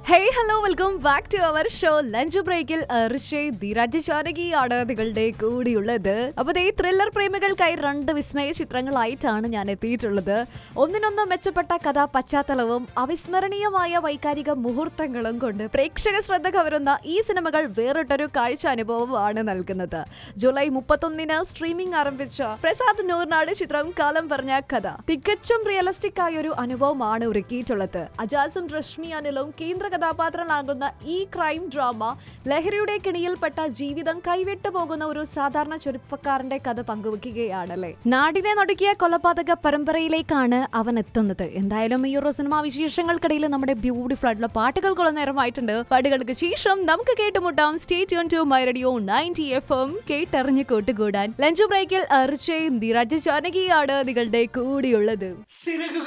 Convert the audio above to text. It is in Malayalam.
hey hello welcome back to our show lunch ബ്രേക്കിൽ ഋഷയ് ധീരാജ് ചാനകിയാണ് നിങ്ങളുടെ കൂടിയുള്ളത് അപ്പൊ ഈ ത്രില്ലർ പ്രേമികൾക്കായി രണ്ട് വിസ്മയ ചിത്രങ്ങളായിട്ടാണ് ഞാൻ എത്തിയിട്ടുള്ളത് ഒന്നിനൊന്ന് മെച്ചപ്പെട്ട കഥാ പശ്ചാത്തലവും അവിസ്മരണീയമായ വൈകാരിക മുഹൂർത്തങ്ങളും കൊണ്ട് പ്രേക്ഷക ശ്രദ്ധ കവരുന്ന ഈ സിനിമകൾ വേറിട്ടൊരു കാഴ്ച അനുഭവമാണ് നൽകുന്നത് ജൂലൈ മുപ്പത്തൊന്നിന് സ്ട്രീമിംഗ് ആരംഭിച്ച പ്രസാദ് നൂർനാട് ചിത്രം കാലം പറഞ്ഞ കഥ തികച്ചും റിയലിസ്റ്റിക് ആയ ഒരു അനുഭവമാണ് ഒരുക്കിയിട്ടുള്ളത് അജാസും രശ്മി അനിലും കേന്ദ്ര കഥാപാത്രങ്ങളാകുന്ന ഈ ക്രൈം ഡ്രാമ ലഹരിയുടെ കിണിയിൽപ്പെട്ട ജീവിതം കൈവിട്ടു പോകുന്ന ഒരു സാധാരണ ചെറുപ്പക്കാരന്റെ കഥ പങ്കുവെക്കുകയാണല്ലേ നാടിനെ നടുക്കിയ കൊലപാതക പരമ്പരയിലേക്കാണ് അവൻ എത്തുന്നത് എന്തായാലും ഈ ഒരു സിനിമാ വിശേഷങ്ങൾക്കിടയിൽ നമ്മുടെ ബ്യൂട്ടിഫുൾ ആയിട്ടുള്ള പാട്ടുകൾക്കുള്ള നേരമായിട്ടുണ്ട് പാട്ടുകൾക്ക് ശേഷം നമുക്ക് കേട്ടുമുട്ടാം stay tune to my radio ninety F M കേട്ടറിഞ്ഞ് കൂട്ടുകൂടാൻ ലഞ്ച് ബ്രേക്കിൽ അർച്ചയും ധീരാജ് ജാനകിയാണ് നിങ്ങളുടെ കൂടിയുള്ളത്